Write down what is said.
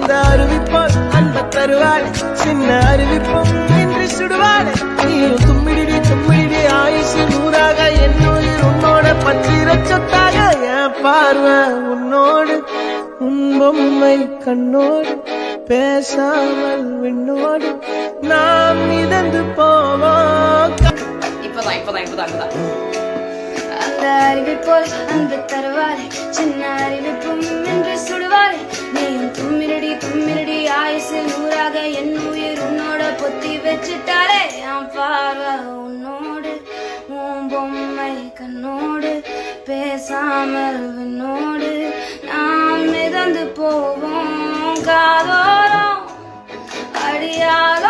அந்த அறிவிப்போல் அன்ப தருவாள் சின்ன அறிவிப்பும் இன்றி சுடுவாள் நீயும் தும்மிடி தும்மிடி ஆயுசு நூறாக என் உயிர் உன்னோட பத்திர சொத்தாக என் பார்வை உன்னோடு உன் பொம்மை கண்ணோடு பேசாமல் விண்ணோடு நாம் மிதந்து போவோம் இப்பதான் இப்பதான் இப்பதான் இப்பதான் அந்த அறிவிப்போல் அன்பு தருவாரே சின்ன அறிவிப்பும் என்று சுடுவாரே நீயும் தும்மிரடி தும்மிரடி ஆயுசு நூறாக என் உயிர் உன்னோட பொத்தி வச்சுட்டாரே என் பார்வை உன்னோடு உன் பொம்மை கண்ணோடு பேசாமல் விண்ணோடு நாம் மிதந்து போவோம் காதோரம் அடியால்